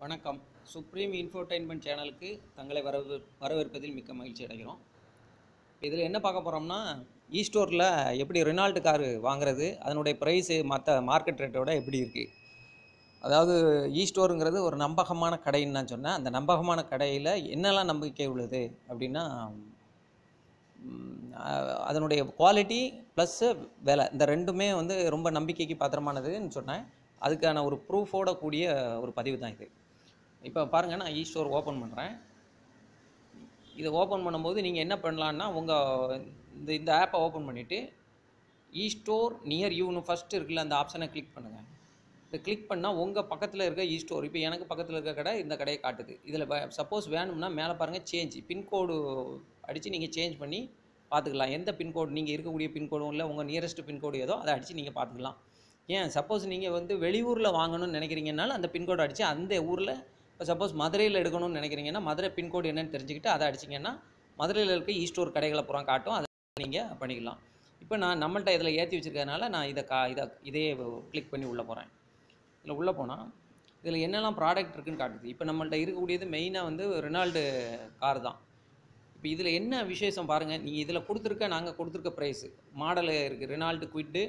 வணக்கம் supreme infotainment சேனலுக்கு தங்களை வரவு வரவேற்பதில் மிக்க மகிழ்ச்சி அடைகிறோம் இதில் என்ன பார்க்க போகிறோம்னா இ ஸ்டோரில் எப்படி ரெனால்டு காரு வாங்குறது அதனுடைய ப்ரைஸு மற்ற மார்க்கெட் ரேட்டோட எப்படி இருக்குது அதாவது இ ஸ்டோருங்கிறது ஒரு நம்பகமான கடைன்னு நான் சொன்னேன் அந்த நம்பகமான கடையில் என்னெல்லாம் நம்பிக்கை உள்ளது அப்படின்னா ம், அஹ், அதனுடைய குவாலிட்டி ப்ளஸ்ஸு விலை இந்த ரெண்டுமே வந்து ரொம்ப நம்பிக்கைக்கு பாத்திரமானதுன்னு சொன்னேன் அதுக்கான ஒரு ப்ரூஃபோட கூடிய ஒரு பதிவு தான் இது இப்போ பாருங்கள் நான் இ ஸ்டோர் ஓப்பன் பண்ணுறேன் இதை ஓப்பன் பண்ணும்போது நீங்கள் என்ன பண்ணலான்னா உங்கள் இந்த இந்த ஆப்பை ஓப்பன் பண்ணிவிட்டு இ ஸ்டோர் நியர் யூன்னு ஃபஸ்ட்டு இருக்குல்ல அந்த ஆப்ஷனை கிளிக் பண்ணுங்கள் இதை கிளிக் பண்ணால் உங்கள் பக்கத்தில் இருக்க இ ஸ்டோர் இப்போ எனக்கு பக்கத்தில் இருக்க கடை இந்த கடையை காட்டுது இதில் சப்போஸ் வேணும்னா மேலே பாருங்கள் சேஞ்ச் பின்கோடு அடித்து நீங்கள் சேஞ்ச் பண்ணி பார்த்துக்கலாம் எந்த பின்கோடு நீங்கள் இருக்கக்கூடிய பின்கோடும் இல்லை உங்கள் நியரஸ்ட் பின்கோடு ஏதோ அதை அடித்து நீங்கள் பார்த்துக்கலாம் ஏன் சப்போஸ் நீங்கள் வந்து வெளியூரில் வாங்கணும்னு நினைக்கிறீங்கனாலும் அந்த பின்கோடு அடித்து அந்த ஊரில் இப்போ சப்போஸ் மதுரையில் எடுக்கணும்னு நினைக்கிறீங்கன்னா மதுரை பின்கோடு என்னன்னு தெரிஞ்சுக்கிட்டு அதை அடிச்சிங்கன்னா மதுரையில் இருக்க ஈ ஸ்டோர் கடைகளை பூரா காட்டும் அதை நீங்கள் பண்ணிக்கலாம் இப்போ நான் நம்மள்ட்ட இதில் ஏற்றி வச்சிருக்கறனால நான் இதை கா இதை இதே கிளிக் பண்ணி உள்ளே போகிறேன் இதில் உள்ளே போனால் இதில் என்னெல்லாம் ப்ராடக்ட் இருக்குன்னு காட்டுது இப்போ நம்மள்ட்ட இருக்கக்கூடியது மெயினாக வந்து ரெனால்டு கார் தான் இப்போ இதில் என்ன விசேஷம் பாருங்கள் நீங்கள் இதில் கொடுத்துருக்க நாங்கள் கொடுத்துருக்க ப்ரைஸு மாடல் இருக்குது Renault Kwid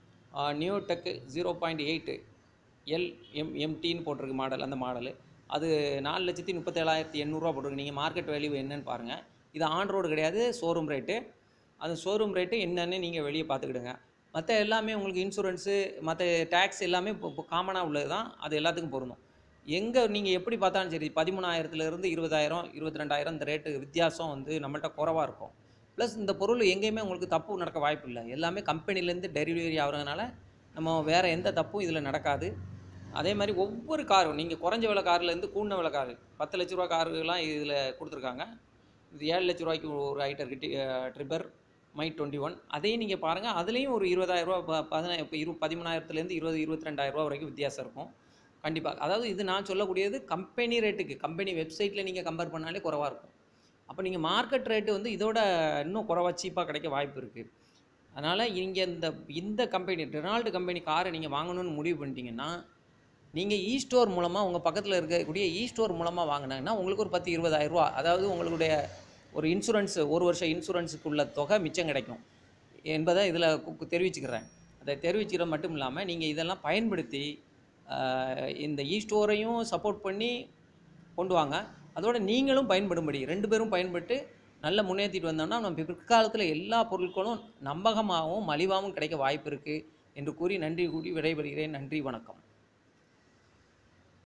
new tech zero point eight L M எம்டின்னு போட்டிருக்கு மாடல் அந்த மாடலு அது நாலு லட்சத்தி முப்பத்தேழாயிரத்தி எண்ணூறுரூவா போட்டிருக்கு நீங்கள் மார்க்கெட் வேல்யூ என்னன்னு பாருங்கள் இது ஆன் ரோடு கிடையாது ஷோரூம் ரேட்டு அது ஷோரூம் ரேட்டு என்னன்னு நீங்கள் வெளியே பார்த்துக்கிடுங்க மற்ற எல்லாமே உங்களுக்கு இன்சூரன்ஸு மற்ற டேக்ஸ் எல்லாமே இப்போ இப்போ காமனாக உள்ளது தான் அது எல்லாத்துக்கும் பொருந்தும் எங்கே நீங்கள் எப்படி பார்த்தாலும் சரி பதிமூணாயிரத்துலேருந்து இருபதாயிரம் இருபத்தி ரெண்டாயிரம் இந்த ரேட்டு வித்தியாசம் வந்து நம்மள்ட்ட குறவாக இருக்கும் ப்ளஸ் இந்த பொருள் எங்கேயுமே உங்களுக்கு தப்பு நடக்க வாய்ப்பு இல்லை எல்லாமே கம்பெனிலேருந்து டெலிவரி ஆகிறதுனால நம்ம வேறு எந்த தப்பும் இதில் நடக்காது அதே மாதிரி ஒவ்வொரு காரும் நீங்கள் குறைஞ்ச விலை கார்லேருந்து கூடின விலை காரு பத்து லட்ச ரூபா காருலாம் இதில் கொடுத்துருக்காங்க இது ஏழு லட்ச ரூபாய்க்கு ஒரு ஐட்டர் கிட்டி ட்ரிப்பர் மை டுவெண்ட்டி ஒன் அதையும் நீங்கள் பாருங்கள் அதுலேயும் ஒரு இருபதாயிரரூவா ப பதினா இப்போ இரு பதிமூணாயிரத்துலேருந்து இருபது இருபத்தி ரெண்டாயிரரூவா வரைக்கும் வித்தியாசம் இருக்கும் கண்டிப்பாக அதாவது இது நான் சொல்லக்கூடியது கம்பெனி ரேட்டுக்கு கம்பெனி வெப்சைட்டில் நீங்கள் கம்பேர் பண்ணாலே குறவாக இருக்கும் அப்போ நீங்கள் மார்க்கெட் ரேட்டு வந்து இதோட இன்னும் குறவா சீப்பாக கிடைக்க வாய்ப்பு இருக்குது அதனால் இங்கே இந்த இந்த கம்பெனி ரெனால்டு கம்பெனி காரை நீங்கள் வாங்கணும்னு முடிவு பண்ணிட்டீங்கன்னா நீங்கள் இ ஸ்டோர் மூலமாக உங்கள் பக்கத்தில் இருக்கக்கூடிய இ ஸ்டோர் மூலமாக வாங்கினாங்கன்னா உங்களுக்கு ஒரு பத்து இருபதாயிரரூவா அதாவது உங்களுடைய ஒரு இன்சூரன்ஸ் ஒரு வருஷம் இன்சூரன்ஸுக்குள்ள தொகை மிச்சம் கிடைக்கும் என்பதை இதில் தெரிவிச்சுக்கிறேன் அதை தெரிவிச்சுக்கிறது மட்டும் இல்லாமல் நீங்கள் இதெல்லாம் பயன்படுத்தி ஆஹ், இந்த இ ஸ்டோரையும் சப்போர்ட் பண்ணி கொண்டு வாங்க அதோட நீங்களும் பயன்படும்படி ரெண்டு பேரும் பயன்பட்டு நல்ல முன்னேற்றிட்டு வந்தோம்னா நம்ம பிற்காலத்தில் எல்லா பொருட்களும் நம்பகமாகவும் மலிவாகவும் கிடைக்க வாய்ப்பு இருக்குது என்று கூறி நன்றி கூறி விடைபெறுகிறேன் நன்றி வணக்கம்